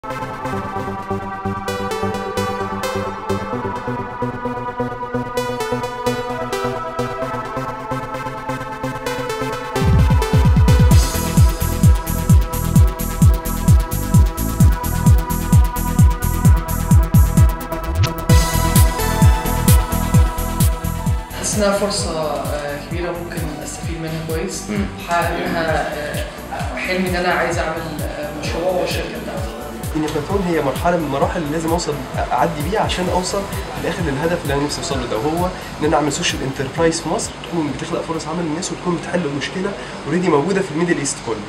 حاسس انها فرصة آه، كبيرة ممكن استفيد منها كويس حقق منها آه، حلمي ان انا عايز اعمل آه، مشروع والشركة بتاعتي النيوكاتون هي مرحله من المراحل اللي لازم اوصل اعدي بيها عشان اوصل في الاخر للهدف اللي انا نفسي اوصل له ده وهو ان انا اعمل سوشيال انتربرايز في مصر تكون بتخلق فرص عمل للناس وتكون بتحل مشكله اوريدي موجوده في الميدل ايست كله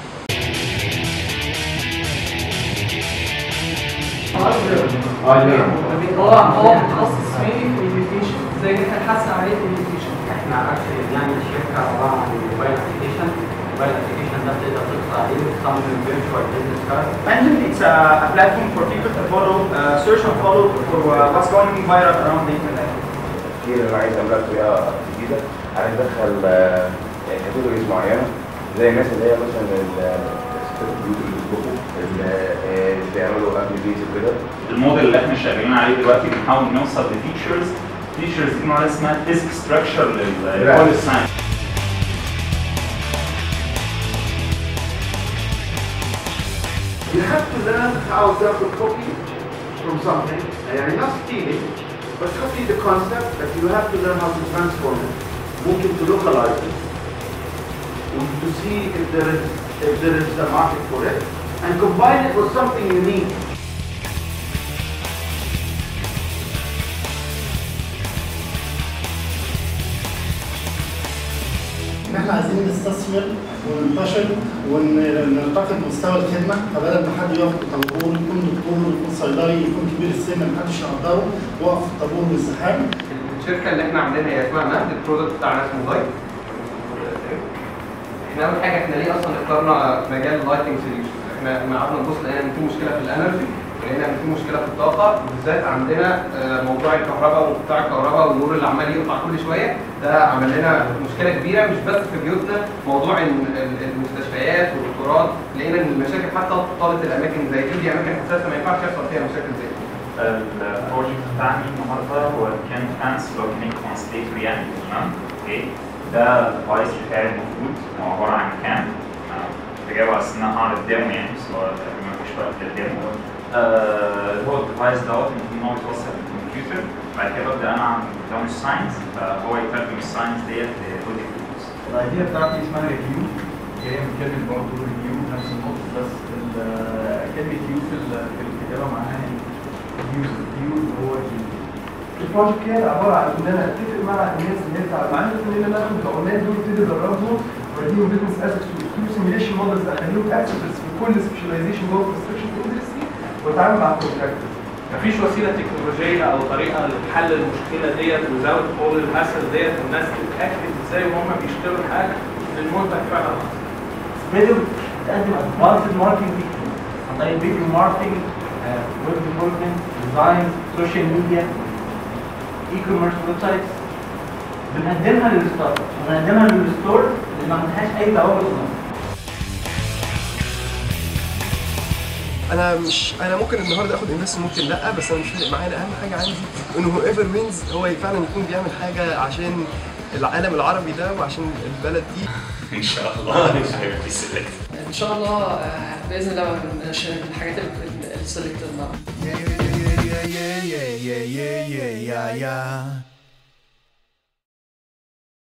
هو هو متخصص فين في الإيديوكيشن ازاي ان احنا نحسن عملية الإيديوكيشن احنا actually بنعمل شركه عباره عن موبايل ابلكيشن الموبايل ابلكيشن ده بتقدر تدخل عليه وتصمم فيرتشوال بزنس كارد Tangent, it's a, a platform for people to follow, uh, search and follow for uh, what's going viral around the internet. كتير انا عايز اعملها بطريقه جديده عايز ادخل كاتيجوريز معينه زي الناس اللي هي مثلا ال- ستات البيوت اللي بيطبخوا اللي آه، اللي بيعملوا اكل بيتي وكده الموديل اللي احنا شغالين عليه دلوقتي بنحاول نوصل لفيتشرز فيتشرز دي نوع اسمها ديسك ستراكشر لكل ساينس You have to learn how to copy from something, يعني not stealing, but copy the concept, but you have to learn how to transform it. ممكن to localize it, and to see if there is if there is a market for it, and combine it with something unique. ان احنا عايزين نستثمر وننتشر ونرتقي بمستوى الخدمه فبدل ما حد يقف في الطابور يكون دكتور يكون صيدلي يكون كبير السن محدش يقدره وقف في الطابور والزحام الشركه اللي احنا عاملينها هي اسمها نهد البرودكت بتاعنا اسمه لايت احنا اول حاجه احنا ليه اصلا اخترنا مجال اللايتنج سوليوشن احنا لما قعدنا نبص لقينا ان في مشكله في الانرجي لقينا ان في مشكله في الطاقه بالذات عندنا آه، موضوع الكهرباء وقطاع الكهرباء والنور اللي عمال يقطع كل شويه ده عمل لنا مشكله كبيره مش بس في بيوتنا موضوع ال- ال- المستشفيات والقطارات لقينا ان المشاكل حتى طالت الاماكن زي دي دي اماكن حساسه ما ينفعش يحصل فيها مشاكل زي دي البروجكت بتاعنا النهارده هو كان ترانس لوكينج ترانسليتور يعني تمام اوكي ده الديفايس بتاعي المفروض هو عباره عن كام بجاوب على ان انا هعرض ديمو يعني بس هو تقريبا مفيش وقت للديمو آه، هو الديفايس دوت المفروض ان هو يتوصل بالكمبيوتر بعد كده ببدا انا اعمل داون الساينس فهو يترجم الساينس ديت لاوديو فيديوز الايديا بتاعتي اسمها ريفيو جايه من كلمه برضه ريفيو نفس النقطه بس ال- كلمه يو في ال- في الكتابه معناها يوز يو هو البروجكت كان عباره عن ان انا اتفق مع الناس اللي هي بتاع معانا ان انا اخد العمال دول ابتدي ادربهم واديهم بزنس اسيتس واديهم سيميليشن مودلز اخليهم اكسبرتس في كل سبيشاليزيشن جوه الكونستراكشن اندستري واتعامل مع الكونتراكتور مفيش وسيله تكنولوجيه او طريقه لحل المشكله ديت وزاوت كل الهاسل ديت والناس تتاكد ازاي وهم بيشتروا حاجه للمنتج فعلا حصل. ميدل بتقدم ادفانسد ماركتنج عن طريق فيديو ماركتنج ويب ديفلوبمنت ديزاين سوشيال ميديا اي كوميرس ويب سايتس بنقدمها للستارت اب وبنقدمها للستور اللي ما عندهاش اي بوابه في مصر انا مش انا ممكن النهارده اخد انفست ممكن لا بس انا مش فارق معايا أنا اهم حاجه عندي انه هو ايفر وينز هو فعلا يكون بيعمل حاجه عشان العالم العربي ده وعشان البلد دي ان شاء الله هيبقى في سيلكت ان شاء الله آه، باذن الله من من الحاجات اللي سلكت النهارده yeah, yeah, yeah, yeah, yeah, yeah, yeah, yeah, yeah.